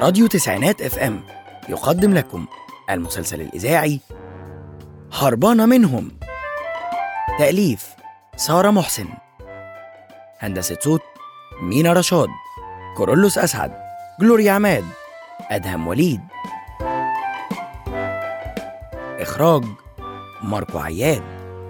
راديو تسعينات اف ام يقدم لكم المسلسل الإذاعي هربانة منهم تأليف سارة محسن هندسة صوت مينا رشاد كورولوس أسعد جلوريا عماد أدهم وليد إخراج ماركو عياد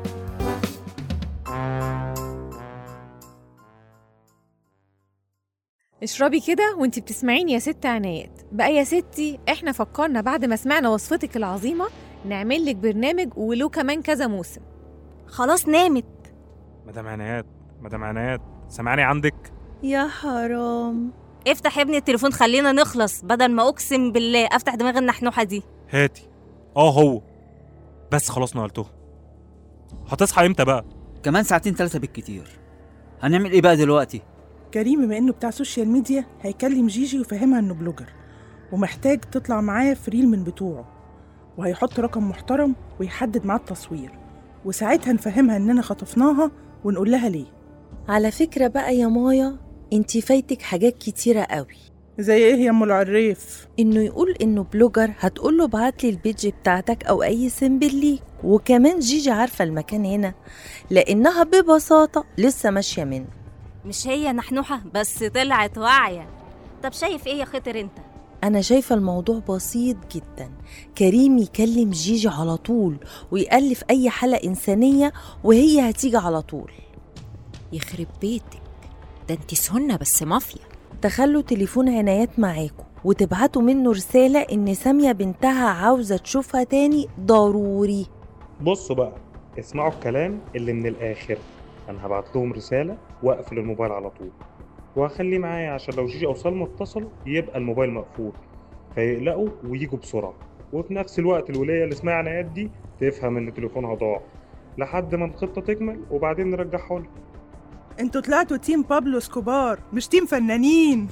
اشربي كده وانت بتسمعيني يا ست عنايات بقى يا ستي احنا فكرنا بعد ما سمعنا وصفتك العظيمة نعمل لك برنامج وله كمان كذا موسم خلاص نامت مدام عنايات مدام عنايات سامعاني عندك يا حرام افتح يا ابني التليفون خلينا نخلص بدل ما اقسم بالله افتح دماغ النحنوحه دي هاتي اه هو بس خلاص نقلته هتصحى امتى بقى كمان ساعتين ثلاثة بالكتير هنعمل ايه بقى دلوقتي؟ كريم بما انه بتاع سوشيال ميديا هيكلم جيجي ويفهمها انه بلوجر ومحتاج تطلع معاه في ريل من بتوعه وهيحط رقم محترم ويحدد معاه التصوير وساعتها نفهمها اننا خطفناها ونقول لها ليه على فكرة بقى يا مايا انتي فايتك حاجات كتيرة قوي زي ايه يا ام العريف انه يقول انه بلوجر هتقوله بعتلي البيج بتاعتك او اي سيمبل ليك وكمان جيجي عارفة المكان هنا لانها ببساطة لسه ماشية منه مش هي نحنوحه بس طلعت واعيه طب شايف ايه يا خطر انت انا شايفة الموضوع بسيط جدا كريم يكلم جيجي على طول ويألف اي حالة انسانية وهي هتيجي على طول يخرب بيتك ده انت سهنة بس مافيا تخلوا تليفون عنايات معاكم وتبعتوا منه رسالة إن سامية بنتها عاوزة تشوفها تاني ضروري بصوا بقى اسمعوا الكلام اللي من الآخر أنا هبعت لهم رسالة وأقفل الموبايل على طول وهخليه معايا عشان لو جيجي أو سلمى اتصلوا يبقى الموبايل مقفول فيقلقوا ويجوا بسرعة وفي نفس الوقت الولية اللي اسمها عنايات دي تفهم إن تليفونها ضاع لحد ما الخطة تكمل وبعدين نرجعها لها انتوا طلعتوا تيم بابلو اسكوبار مش تيم فنانين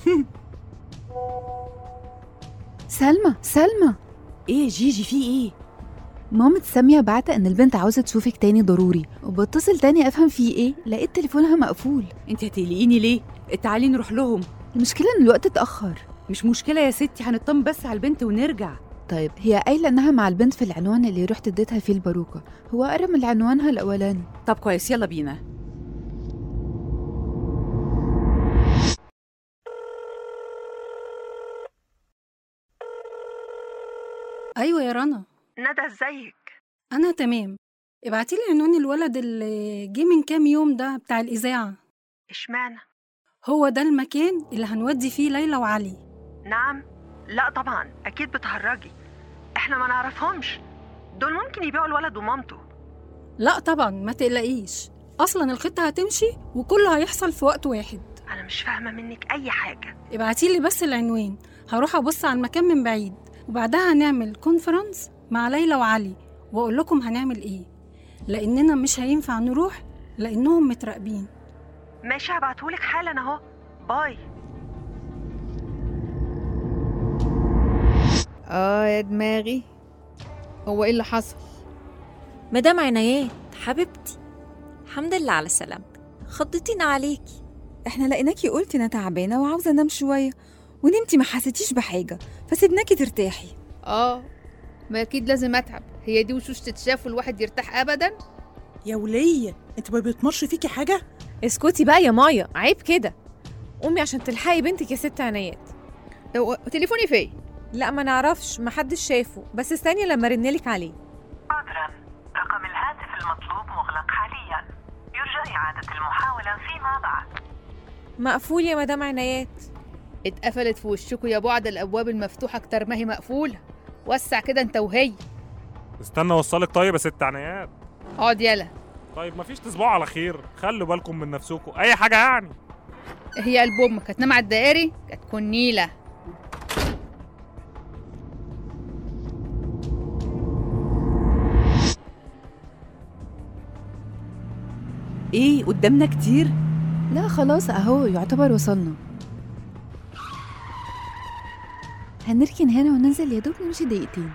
سلمى سلمى ايه جيجي في ايه مامة سامية بعت ان البنت عاوزة تشوفك تاني ضروري وبتصل تاني افهم في ايه لقيت تليفونها مقفول انت هتقلقيني ليه تعالي نروح لهم المشكلة ان الوقت اتأخر مش مشكله يا ستي هنطمن بس على البنت ونرجع طيب هي قايلة انها مع البنت في العنوان اللي رحت اديتها فيه الباروكة هو اقرب من عنوانها الاولاني طب كويس يلا بينا ايوه يا رنا ندى ازيك انا تمام ابعتي لي عنوان الولد اللي جه من كام يوم ده بتاع الاذاعه اشمعنى هو ده المكان اللي هنودي فيه ليلى وعلي نعم لا طبعا اكيد بتهرجي احنا ما نعرفهمش دول ممكن يبيعوا الولد ومامته لا طبعا ما تقلقيش اصلا الخطه هتمشي وكله هيحصل في وقت واحد انا مش فاهمه منك اي حاجه ابعتي لي بس العنوان هروح ابص على المكان من بعيد وبعدها هنعمل كونفرنس مع ليلى وعلي واقول لكم هنعمل ايه لاننا مش هينفع نروح لانهم متراقبين ماشي هبعتهولك حالا اهو باي اه يا دماغي هو ايه اللي حصل مدام عنايات حبيبتي الحمد لله على سلامتك خضتينا عليكي احنا لقيناكي قلتي انا تعبانه وعاوزه انام شويه ونمتي ما حسيتيش بحاجه فسيبناكي ترتاحي اه ما اكيد لازم اتعب هي دي وشوش تتشاف والواحد يرتاح ابدا يا وليه انت ما بيتمرش فيكي حاجه اسكتي بقى يا مايا عيب كده قومي عشان تلحقي بنتك يا ست عنايات هو تليفوني فين لا ما نعرفش محدش شافه بس استني لما رنلك عليه عذرا رقم الهاتف المطلوب مغلق حاليا يرجى إعادة المحاولة فيما بعد مقفول يا مدام عنايات اتقفلت في وشكوا يا بعد الابواب المفتوحه اكتر ما هي مقفوله وسع كده انت وهي استنى اوصلك طيب يا ست عنايات اقعد يلا طيب مفيش تصبحوا على خير خلوا بالكم من نفسكم اي حاجه يعني هي قلب امك هتنام على الدائري هتكون نيله ايه قدامنا كتير لا خلاص اهو يعتبر وصلنا هنركن هنا وننزل يا دوب نمشي دقيقتين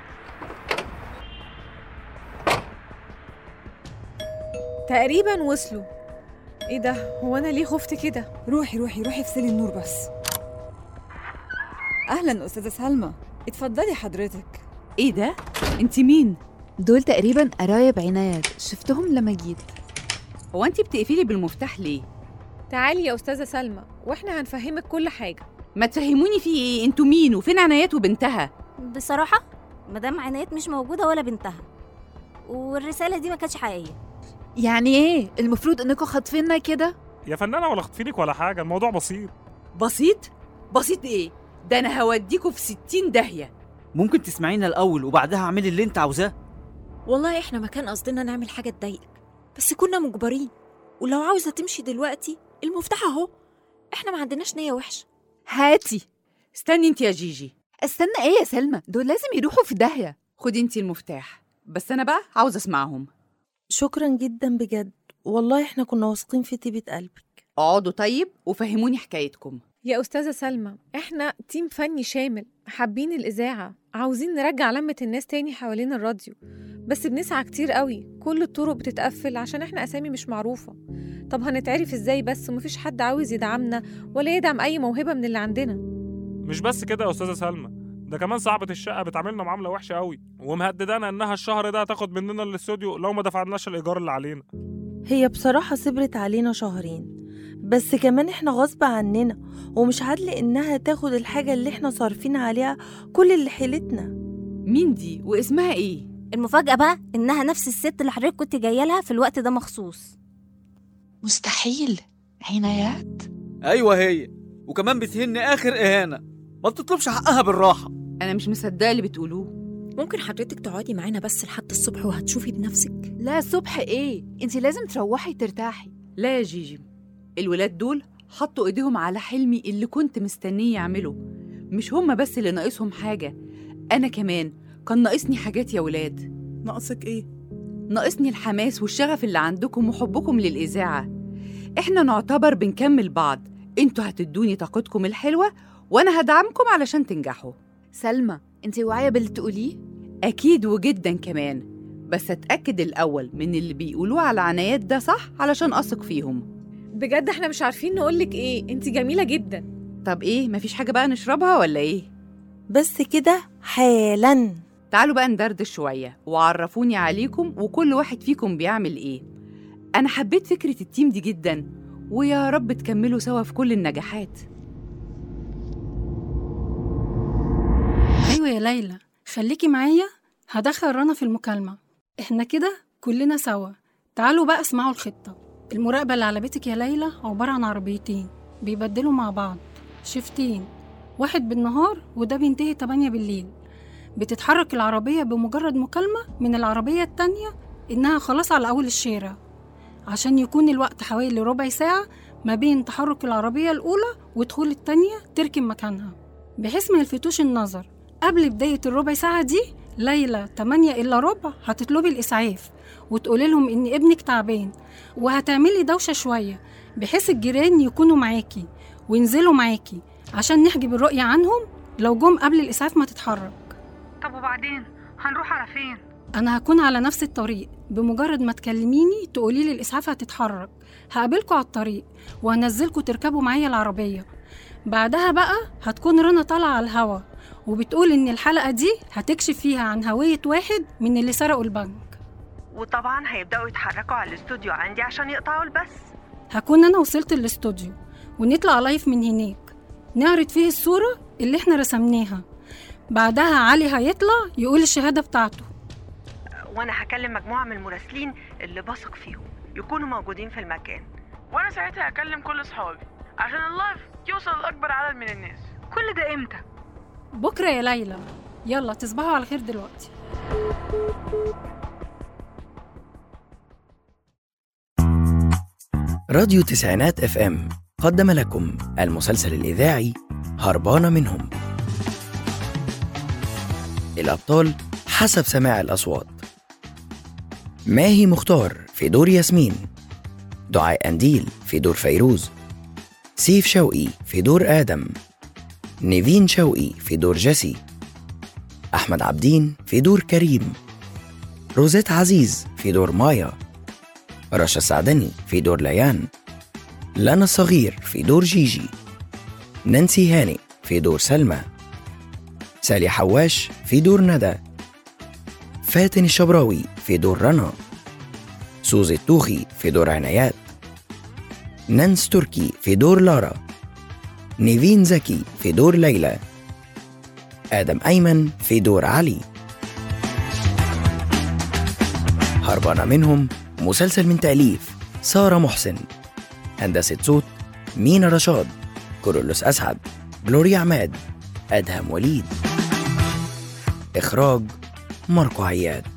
تقريبا وصلوا ايه ده هو انا ليه خفت كده روحي روحي روحي افصلي النور بس اهلا استاذه سلمى اتفضلي حضرتك ايه ده انت مين دول تقريبا قرايب عنايات شفتهم لما جيت هو انت بتقفلي بالمفتاح ليه تعالي يا أستاذة سلمى وإحنا هنفهمك كل حاجة ما تفهموني في ايه انتوا مين وفين عنايات وبنتها بصراحة مدام عنايات مش موجودة ولا بنتها والرسالة دي ما كانتش حقيقية يعني ايه المفروض انكم خاطفيننا كده يا فنانه ولا خطفينك ولا حاجه الموضوع بسيط بسيط بسيط ايه ده انا هوديكوا في ستين داهيه ممكن تسمعينا الاول وبعدها اعملي اللي انت عاوزاه والله احنا ما كان قصدنا نعمل حاجة تضايقك بس كنا مجبرين ولو عاوزة تمشي دلوقتي المفتاح اهو احنا ما عندناش نية وحشة هاتي استني انت يا جيجي استنى ايه يا سلمى دول لازم يروحوا في داهية خدي انت المفتاح بس انا بقى عاوزه اسمعهم شكرا جدا بجد والله احنا كنا واثقين في طيبة قلبك اقعدوا طيب وفهموني حكايتكم يا أستاذة سلمى إحنا تيم فني شامل حابين الإذاعة عاوزين نرجع لمة الناس تاني حوالين الراديو بس بنسعى كتير قوي كل الطرق بتتقفل عشان إحنا أسامي مش معروفة طب هنتعرف إزاي بس ومفيش حد عاوز يدعمنا ولا يدعم أي موهبة من اللي عندنا مش بس كده يا استاذه سلمى ده كمان صاحبة الشقة بتعاملنا معاملة وحشة قوي ومهددانا انها الشهر ده هتاخد مننا الاستوديو لو ما دفعناش الايجار اللي علينا هي بصراحة صبرت علينا شهرين بس كمان احنا غصب عننا ومش عادل انها تاخد الحاجة اللي احنا صارفين عليها كل اللي حيلتنا مين دي واسمها ايه المفاجأة بقى إنها نفس الست اللي حضرتك كنت جاية لها في الوقت ده مخصوص مستحيل عنايات ايوه هي وكمان بتهن اخر اهانه ما تطلبش حقها بالراحه انا مش مصدقه اللي بتقولوه ممكن حضرتك تقعدي معانا بس لحد الصبح وهتشوفي بنفسك لا الصبح ايه انت لازم تروحي ترتاحي لا يا جيجي الولاد دول حطوا ايديهم على حلمي اللي كنت مستنيه يعمله مش هما بس اللي ناقصهم حاجه انا كمان كان ناقصني حاجات يا ولاد ناقصك ايه ناقصني الحماس والشغف اللي عندكم وحبكم للإذاعة إحنا نعتبر بنكمل بعض انتوا هتدوني طاقتكم الحلوة وأنا هدعمكم علشان تنجحوا سلمى انت واعية باللي تقوليه أكيد وجدا كمان بس أتأكد الأول من اللي بيقولوه على عنايات ده صح علشان أثق فيهم بجد إحنا مش عارفين نقولك إيه أنت جميلة جدا طب إيه مفيش حاجة بقى نشربها ولا إيه؟ بس كده حالا تعالوا بقى ندردش شوية وعرفوني عليكم وكل واحد فيكم بيعمل إيه أنا حبيت فكرة التيم دي جدا ويا رب تكملوا سوا في كل النجاحات أيوة يا ليلى خليكي معايا هدخل رنا في المكالمة احنا كده كلنا سوا تعالوا بقى اسمعوا الخطة المراقبة اللي على بيتك يا ليلى عبارة عن عربيتين بيبدلوا مع بعض شفتين واحد بالنهار وده بينتهي 8 بالليل بتتحرك العربية بمجرد مكالمة من العربية التانية إنها خلاص على أول الشارع عشان يكون الوقت حوالي ربع ساعة ما بين تحرك العربية الأولى ودخول التانية تركن مكانها بحيث ما يلفتوش النظر قبل بداية الربع ساعة دي ليلى 8 إلا ربع هتطلبي الإسعاف وتقولي لهم إن ابنك تعبان وهتعملي دوشة شوية بحيث الجيران يكونوا معاكي وينزلوا معاكي عشان نحجب الرؤية عنهم لو جم قبل الإسعاف ما تتحرك طب وبعدين هنروح على فين أنا هكون على نفس الطريق بمجرد ما تكلميني تقولي لي الإسعاف هتتحرك هقابلكوا على الطريق وهنزلكوا تركبوا معايا العربية بعدها بقى هتكون رنا طالعة على الهوا وبتقول إن الحلقة دي هتكشف فيها عن هوية واحد من اللي سرقوا البنك وطبعا هيبدأوا يتحركوا على الاستوديو عندي عشان يقطعوا البث هكون أنا وصلت الاستوديو ونطلع لايف من هناك نعرض فيه الصورة اللي احنا رسمناها بعدها علي هيطلع يقول الشهادة بتاعته وانا هكلم مجموعة من المراسلين اللي بثق فيهم يكونوا موجودين في المكان وانا ساعتها هكلم كل اصحابي عشان اللايف يوصل لاكبر عدد من الناس كل ده امتى بكرة يا ليلى يلا تصبحوا على خير دلوقتي راديو تسعينات اف ام قدم لكم المسلسل الإذاعي هربانة منهم الأبطال حسب سماع الأصوات ماهي مختار في دور ياسمين دعاء أنديل في دور فيروز سيف شوقي في دور آدم نيفين شوقي في دور جيسي أحمد عبدين في دور كريم روزيت عزيز في دور مايا رشا السعدني في دور ليان لنا الصغير في دور جيجي نانسي هاني في دور سلمى سالي حواش في دور ندى فاتن الشبراوي في دور رنا سوزي التوخي في دور عنايات نانس تركي في دور لارا نيفين زكي في دور ليلى آدم أيمن في دور علي هربانة منهم مسلسل من تأليف سارة محسن هندسة صوت مينا رشاد كورولوس أسعد جلوريا عماد أدهم وليد إخراج ماركو عياد